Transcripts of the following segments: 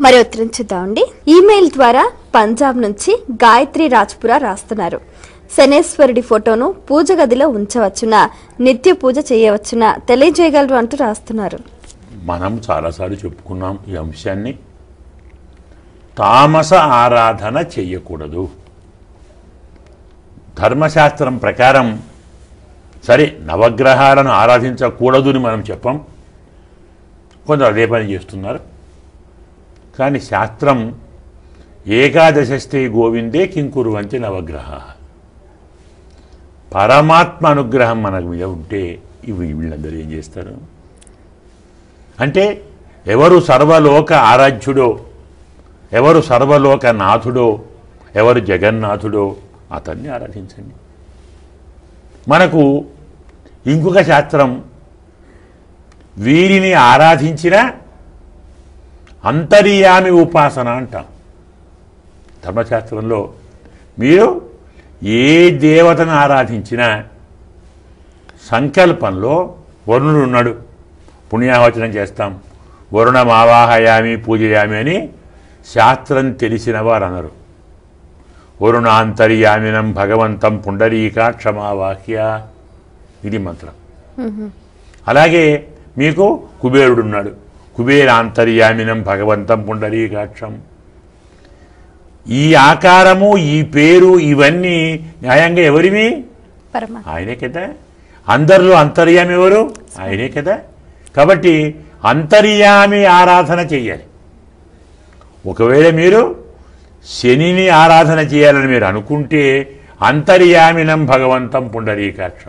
మరి ఉత్తరం చూద్దామండి ఈమెయిల్ ద్వారా పంజాబ్ నుంచి గాయత్రి రాజ్పురా రాస్తున్నారు శనేశ్వరుడి ఫోటోను పూజ గదిలో ఉంచవచ్చునా నిత్య పూజ చేయవచ్చునా తెలియజేయగలరు అంటూ రాస్తున్నారు మనం చాలాసార్లు చెప్పుకున్నాం ఈ అంశాన్ని తామస ఆరాధన చెయ్యకూడదు ధర్మశాస్త్రం ప్రకారం సరే నవగ్రహాలను ఆరాధించకూడదు అని మనం చెప్పం కొందరు అదే పని చేస్తున్నారు కానీ శాస్త్రం ఏకాదశస్తే గోవిందే కింకురువంతి నవగ్రహ పరమాత్మ అనుగ్రహం మనకు మీద ఉంటే ఇవి వీళ్ళందరూ ఏం చేస్తారు అంటే ఎవరు సర్వలోక ఆరాధ్యుడో ఎవరు సర్వలోక నాథుడో ఎవరు జగన్నాథుడో అతన్ని ఆరాధించండి మనకు ఇంకొక శాస్త్రం వీరిని ఆరాధించిన అంతర్యామి ఉపాసన అంటాం ధర్మశాస్త్రంలో మీరు ఏ దేవతను ఆరాధించినా సంకల్పంలో వరుణుడు ఉన్నాడు పుణ్యావచనం చేస్తాం వరుణం ఆవాహయామి పూజయామి అని శాస్త్రం తెలిసిన వారు అనరు వరుణాంతర్యామినం భగవంతం పుండరీక క్షమావాక్య ఇది మంత్రం అలాగే మీకు కుబేరుడు ఉన్నాడు కుబేరాంతర్యామినం భగవంతం పుండరీకాక్షం ఈ ఆకారము ఈ పేరు ఇవన్నీ న్యాయంగా ఎవరివి పరమ ఆయనే కదా అందరిలో అంతర్యామి ఎవరు ఆయనే కదా కాబట్టి అంతర్యామి ఆరాధన చెయ్యాలి ఒకవేళ మీరు శనిని ఆరాధన చేయాలని మీరు అనుకుంటే అంతర్యామినం భగవంతం పుండరీకాక్షం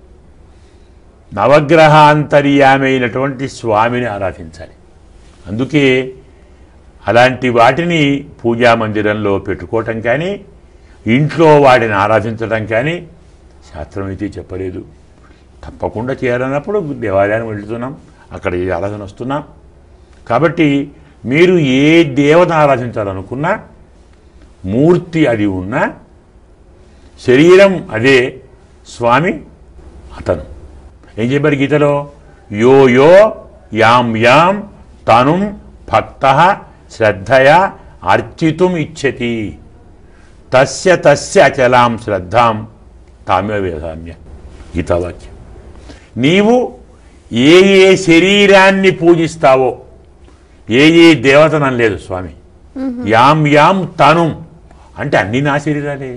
నవగ్రహ అంతర్యామి అయినటువంటి స్వామిని ఆరాధించాలి అందుకే అలాంటి వాటిని పూజా మందిరంలో పెట్టుకోవటం కానీ ఇంట్లో వాటిని ఆరాధించడం కానీ శాస్త్రం అయితే చెప్పలేదు తప్పకుండా చేయాలన్నప్పుడు దేవాలయానికి వెళ్తున్నాం అక్కడ ఈ ఆరాధన వస్తున్నాం కాబట్టి మీరు ఏ దేవత ఆరాధించాలనుకున్నా మూర్తి అది ఉన్నా శరీరం అదే స్వామి అతను ఏం చెప్పారు గీతలో యో యో యాం యాం తనుం భక్త శ్రద్ధయా అర్చితుం ఇచ్చతి తస్య తస్య అచలాం శ్రద్ధాం తామే వేదామ్య గీతావాక్యం నీవు ఏ ఏ శరీరాన్ని పూజిస్తావో ఏ ఏ దేవతనం లేదు స్వామి యాం యాం తను అంటే అన్ని నా శరీరాలే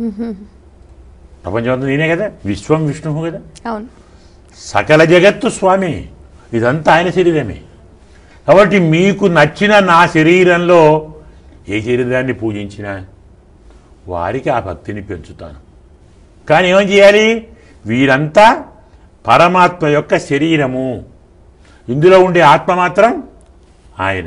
ప్రపంచమంతా నేనే కదా విశ్వం విష్ణువు కదా అవును సకల జగత్తు స్వామి ఇదంతా ఆయన శరీరమే కాబట్టి మీకు నచ్చిన నా శరీరంలో ఏ శరీరాన్ని పూజించినా వారికి ఆ భక్తిని పెంచుతాను కానీ ఏం చేయాలి వీరంతా పరమాత్మ యొక్క శరీరము ఇందులో ఉండే ఆత్మ మాత్రం ఆయన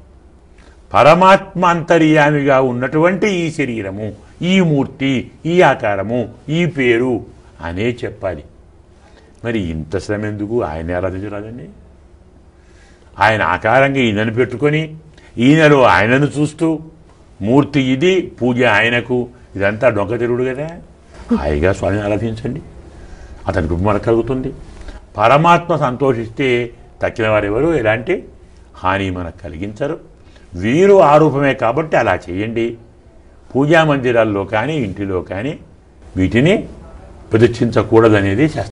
పరమాత్మ అంతర్యామిగా ఉన్నటువంటి ఈ శరీరము ఈ మూర్తి ఈ ఆకారము ఈ పేరు అనే చెప్పాలి మరి ఇంత శ్రమ ఎందుకు ఆయన ఆరాధించరాదండి ఆయన ఆకారంగా ఈయనను పెట్టుకొని ఈయనలో ఆయనను చూస్తూ మూర్తి ఇది పూజ ఆయనకు ఇదంతా డొంక తిరుగుడు కదా హాయిగా స్వామిని ఆరాధించండి అతని కృప మనకు కలుగుతుంది పరమాత్మ సంతోషిస్తే తక్కిన వారెవరు ఎలాంటి హాని మనకు కలిగించరు వీరు ఆరూపమే కాబట్టి అలా చేయండి పూజా మందిరాల్లో కానీ ఇంటిలో కానీ వీటిని ప్రదర్శించకూడదనేది శాస్త్రం